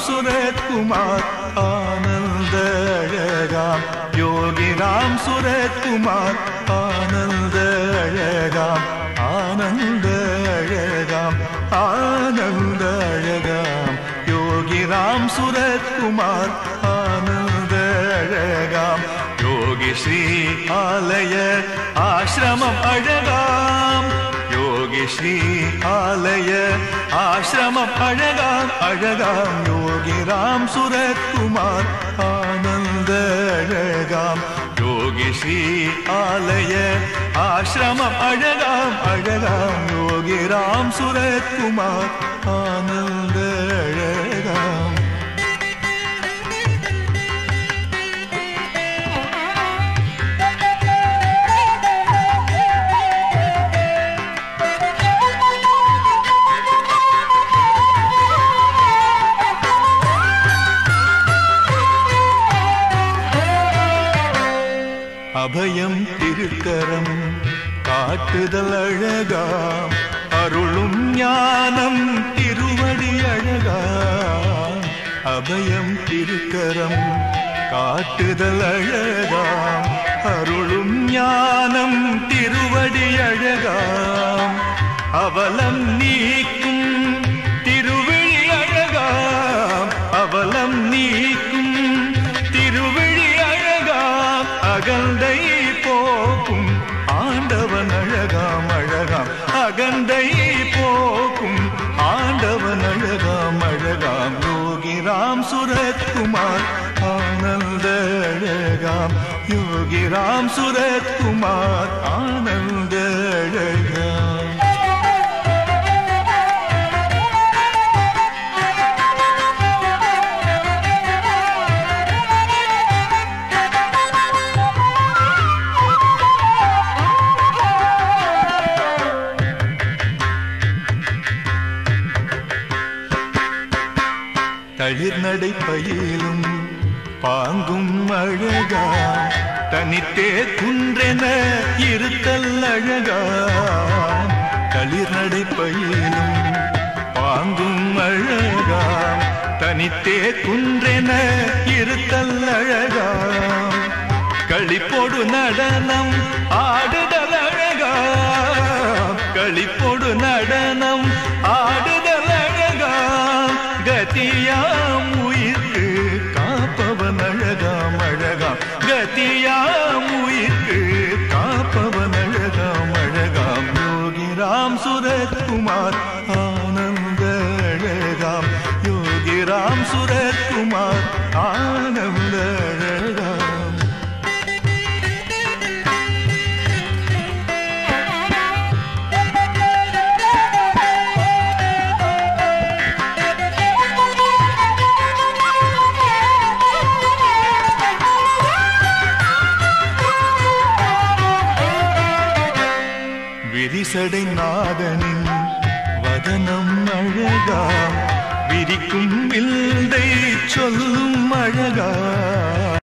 சுரத்குமார் ஆனந்த அழகாம் யோகி ராம் சுரத்குமார் ஆனந்த அழகாம் ஆனந்த அழகாம் ஆனந்த அழகாம் யோகி ராம் சுரத்குமார் ஆனந்த அழகாம் யோகி ஸ்ரீ ஆலய ஆசிரமம் அழகாம் யோகி ஸ்ரீ ஆலய ஆசிரமம் அழகாம் அழகாம் யோகி ராம் சுரத்குமார் ஆனந்த அழகாம் யோகி ஸ்ரீ ஆலய ஆசிரமம் அழகாம் அழகாம் யோகி ராம் சுரத்குமார் ஆனந்த அழகாம் அபயம் திருக்கரம் காட்டுதல் அழகாம் அருளும் ஞானம் திருவடி அழகாம் அபயம் திருக்கரம் காட்டுதல் அழகாம் அருளும் ஞானம் திருவடி அழகாம் அவலம் நீக்கும் திருவிழி அழகாம் அவலம் நீக்கும் திருவிழி அழகாம் அகந்தை போக்கும் ஆண்டவன் அழகாம் அழகாம் அகந்தை போக்கும் ஆண்டவன் அழகாம் அழகாம் யோகி ராம் சுரத்குமார் ஆனந்த அழகாம் யோகி ராம் சுரத்குமார் ஆனந்த அழகாம் தளிர் நடை பயிலும் பாங்கும் அழகா தனித்தே குன்றென இருத்தல் அழகா தளிர் நடை பயிலும் பாங்கும் அழகா தனித்தே குன்றென இருத்தல் அழகா களிப்பொடு நடனம் ஆடுதல் அழகா களிப்பொடு நடனம் ஆடுதல் அழகா கதியாம் உயிர்க்கு காப்பவன் அழகாம் அழகாம் கதியாம் உயிர்க்கு காப்பவன் அழகாம் அழகாம் யோகி ராம் சுரத்குமார் ஆனந்த அழகாம் யோகி ராம் சுரத்குமார் ஆனந்த அழகாம் விரிசடை நாதனின் வதனம் அழகாம் விரிக்கும் வில்தை சொல்லும் அழகா